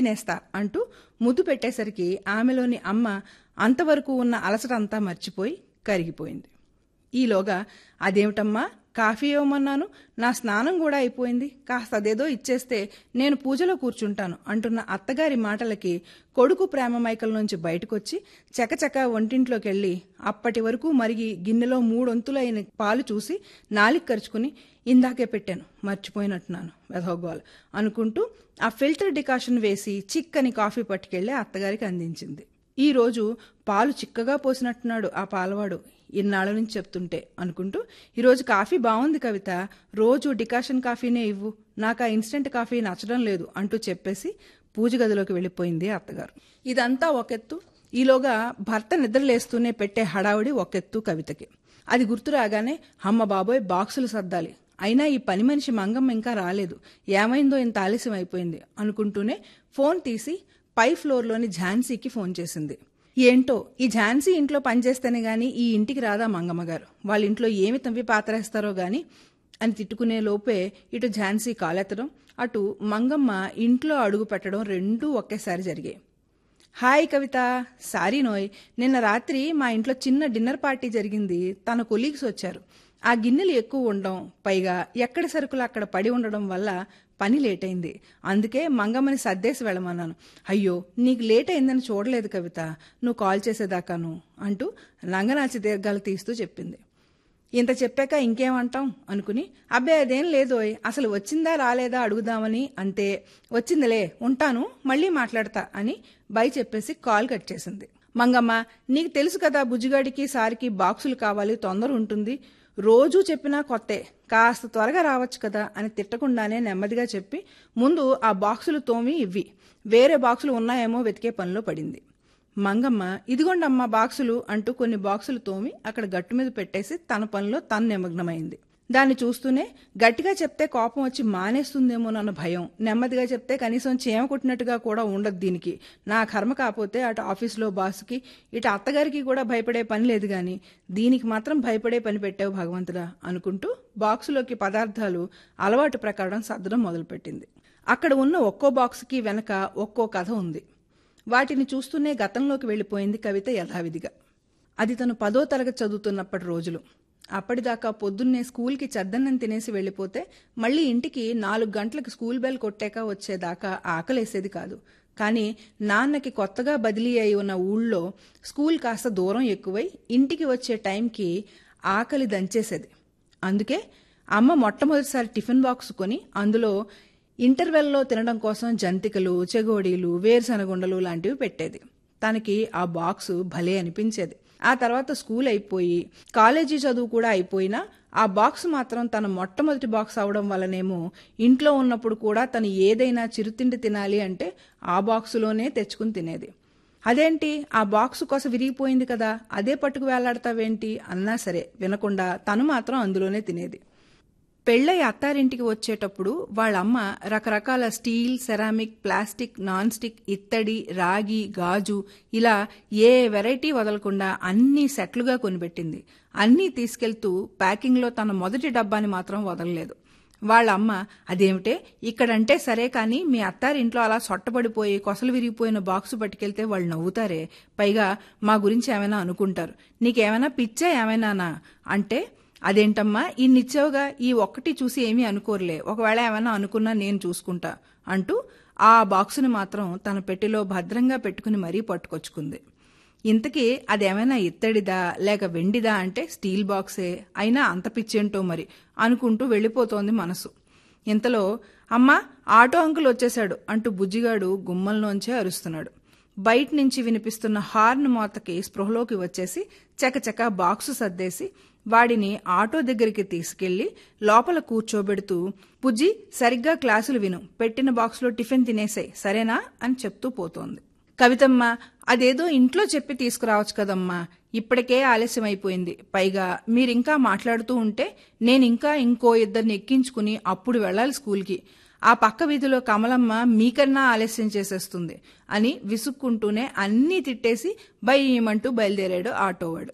తినేస్తా అంటూ ముద్దు పెట్టేసరికి ఆమెలోని అమ్మ అంతవరకు ఉన్న అలసట అంతా మర్చిపోయి కరిగిపోయింది ఈలోగా అదేమిటమ్మా కాఫీ ఇవ్వమన్నాను నా స్నానం కూడా అయిపోయింది కాస్త అదేదో ఇచ్చేస్తే నేను పూజలో కూర్చుంటాను అంటున్న అత్తగారి మాటలకి కొడుకు ప్రేమ మైకల నుంచి బయటకొచ్చి చకచక వంటింట్లోకి వెళ్ళి అప్పటి వరకు మరిగి గిన్నెలో మూడొంతులైన పాలు చూసి నాలిక్ కరుచుకుని ఇందాకే పెట్టాను మర్చిపోయినట్టున్నాను వెధోగోలు అనుకుంటూ ఆ ఫిల్టర్ డికాషన్ వేసి చిక్కని కాఫీ పట్టుకెళ్లి అత్తగారికి అందించింది ఈ రోజు పాలు చిక్కగా పోసినట్టున్నాడు ఆ పాలవాడు ఇన్నాళ్ళ నుంచి చెప్తుంటే అనుకుంటూ ఈరోజు కాఫీ బాగుంది కవిత రోజు డికాషన్ కాఫీనే ఇవ్వు నాకు ఆ ఇన్స్టెంట్ కాఫీ నచ్చడం లేదు అంటూ చెప్పేసి పూజ గదిలోకి వెళ్ళిపోయింది అత్తగారు ఇదంతా ఒకెత్తు ఈలోగా భర్త నిద్రలేస్తూనే పెట్టే హడావుడి ఒకెత్తు కవితకి అది గుర్తు రాగానే అమ్మ బాబోయ్ బాక్సులు సర్దాలి అయినా ఈ పని మనిషి మంగమ్మ ఇంకా రాలేదు ఏమైందో ఇంత ఆలస్యం అయిపోయింది అనుకుంటూనే ఫోన్ తీసి పై ఫ్లోర్లోని ఝాన్సీకి ఫోన్ చేసింది ఏంటో ఈ ఝాన్సీ ఇంట్లో పనిచేస్తేనే గాని ఈ ఇంటికి రాదా మంగమ్మ గారు వాళ్ళ ఇంట్లో ఏమి తవ్వి పాతరేస్తారో గాని అని తిట్టుకునే లోపే ఇటు ఝాన్సీ కాలెత్తడం అటు మంగమ్మ ఇంట్లో అడుగు పెట్టడం రెండూ ఒకేసారి జరిగాయి హాయ్ కవిత సారీ నోయ్ నిన్న రాత్రి మా ఇంట్లో చిన్న డిన్నర్ పార్టీ జరిగింది తన కొలీగ్స్ వచ్చారు ఆ గిన్నెలు ఎక్కువ ఉండడం పైగా ఎక్కడ సరుకులు అక్కడ పడి ఉండడం వల్ల పని లేట్ అయింది అందుకే మంగమ్మని సర్దేసి వెళ్ళమన్నాను అయ్యో నీకు లేట్ అయిందని చూడలేదు కవిత నువ్వు కాల్ చేసేదాకాను అంటూ నంగనాచి దీర్ఘాలు తీస్తూ చెప్పింది ఇంత చెప్పాక ఇంకేమంటాం అనుకుని అబ్బే అదేం లేదోయ్ అసలు వచ్చిందా రాలేదా అడుగుదామని అంతే వచ్చిందిలే ఉంటాను మళ్ళీ మాట్లాడతా అని బై చెప్పేసి కాల్ కట్ చేసింది మంగమ్మ నీకు తెలుసు కదా బుజ్జిగాడికి సారికి బాక్సులు కావాలి తొందర ఉంటుంది రోజూ చెప్పినా కొత్తే కాస్త త్వరగా రావచ్చు కదా అని తిట్టకుండానే నెమ్మదిగా చెప్పి ముందు ఆ బాక్సులు తోమి ఇవ్వి వేరే బాక్సులు ఉన్నాయేమో వెతికే పనిలో పడింది మంగమ్మ ఇదిగోండమ్మా బాక్సులు అంటూ కొన్ని బాక్సులు తోమి అక్కడ గట్టు మీద పెట్టేసి తన పనిలో తను నిమగ్నమైంది దాన్ని చూస్తూనే గట్టిగా చెప్తే కోపం వచ్చి మానేస్తుందేమోనన్న భయం నెమ్మదిగా చెప్తే కనీసం చీమ కొట్టినట్టుగా కూడా ఉండదు దీనికి నా కర్మ కాకపోతే అటు ఆఫీస్లో బాస్కి ఇటు అత్తగారికి కూడా భయపడే పని లేదు గాని దీనికి మాత్రం భయపడే పని పెట్టావు భగవంతుడా అనుకుంటూ బాక్సులోకి పదార్థాలు అలవాటు ప్రకారం సర్దడం మొదలుపెట్టింది అక్కడ ఉన్న ఒక్కో బాక్స్కి వెనక ఒక్కో కథ ఉంది వాటిని చూస్తూనే గతంలోకి వెళ్ళిపోయింది కవిత యథావిధిగా అది తను పదో తరగతి చదువుతున్నప్పటి రోజులు అప్పటిదాకా పొద్దున్నే స్కూల్కి చద్దన్నం తినేసి వెళ్ళిపోతే మళ్ళీ ఇంటికి నాలుగు గంటలకు స్కూల్ బెల్ కొట్టాక వచ్చేదాకా ఆకలేసేది కాదు కానీ నాన్నకి కొత్తగా బదిలీ అయి ఉన్న ఊళ్ళో స్కూల్ కాస్త దూరం ఎక్కువై ఇంటికి వచ్చే టైంకి ఆకలి దంచేసేది అందుకే అమ్మ మొట్టమొదటిసారి టిఫిన్ బాక్స్ కొని అందులో ఇంటర్వెల్లో తినడం కోసం జంతికలు చెగోడీలు వేరుశనగుండలు లాంటివి పెట్టేది తనకి ఆ బాక్సు భలే అనిపించేది ఆ తర్వాత స్కూల్ అయిపోయి కాలేజీ చదువు కూడా అయిపోయినా ఆ బాక్స్ మాత్రం తన మొట్టమొదటి బాక్స్ అవడం వల్లనేమో ఇంట్లో ఉన్నప్పుడు కూడా తను ఏదైనా చిరుతిండి తినాలి అంటే ఆ బాక్సులోనే తెచ్చుకుని తినేది అదేంటి ఆ బాక్స్ కొస విరిగిపోయింది కదా అదే పట్టుకు వేలాడతావేంటి అన్నా సరే వినకుండా తను మాత్రం అందులోనే తినేది పెళ్ళై అత్తారింటికి వచ్చేటప్పుడు వాళ్ళమ్మ రకరకాల steel ceramic plastic non stick ఇత్తడి రాగి గాజు ఇలా ఏ వెరైటీ వదలకుండా అన్ని సెట్లుగా కొనిపెట్టింది అన్నీ తీసుకెళ్తూ ప్యాకింగ్లో తన మొదటి డబ్బాని మాత్రం వదలలేదు వాళ్ళ అమ్మ అదేమిటే ఇక్కడంటే సరే కానీ మీ అత్తారింట్లో అలా సొట్టపడిపోయి కొసలు విరిగిపోయిన బాక్సు పట్టుకెళ్తే వాళ్ళు నవ్వుతారే పైగా మా గురించి ఏమైనా అనుకుంటారు నీకేమైనా పిచ్చా ఏమైనానా అంటే అదేంటమ్మా ఇన్నిచ్చావుగా ఈ ఒక్కటి చూసి ఏమీ అనుకోరులే ఒకవేళ ఏమైనా అనుకున్నా నేను చూసుకుంటా అంటూ ఆ బాక్సుని మాత్రం తన పెట్టెలో భద్రంగా పెట్టుకుని మరీ పట్టుకొచ్చుకుంది ఇంతకీ అదేమైనా ఇత్తడిదా లేక వెండిదా అంటే స్టీల్ బాక్సే అయినా అంత పిచ్చేంటో మరి అనుకుంటూ వెళ్ళిపోతోంది మనసు ఇంతలో అమ్మా ఆటో అంకుల్ వచ్చేశాడు అంటూ బుజ్జిగాడు గుమ్మంలోంచే అరుస్తున్నాడు బయట నుంచి వినిపిస్తున్న హార్న్ మోతకి స్పృహలోకి వచ్చేసి చకచక బాక్సు సర్దేసి వాడిని ఆటో దగ్గరికి తీసుకెళ్లి లోపల కూర్చోబెడుతూ బుజ్జి సరిగ్గా క్లాసులు విను పెట్టిన బాక్సులో టిఫిన్ తినేసాయి సరేనా అని చెప్తూ పోతోంది కవితమ్మ అదేదో ఇంట్లో చెప్పి తీసుకురావచ్చు కదమ్మా ఇప్పటికే ఆలస్యం అయిపోయింది పైగా మీరింకా మాట్లాడుతూ ఉంటే నేనింకా ఇంకో ఇద్దరిని ఎక్కించుకుని అప్పుడు వెళ్ళాలి స్కూల్కి ఆ పక్క వీధిలో కమలమ్మ మీకన్నా ఆలస్యం చేసేస్తుంది అని విసుక్కుంటూనే అన్నీ తిట్టేసి భయమంటూ బయలుదేరాడు ఆటోవాడు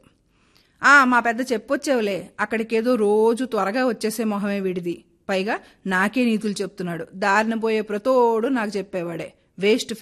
ఆ మా పెద్ద చెప్పొచ్చావులే అక్కడికేదో రోజు త్వరగా వచ్చేసే మొహమే విడిది పైగా నాకే నీతులు చెప్తున్నాడు దారిన పోయే ప్రతోడు నాకు చెప్పేవాడే వేస్ట్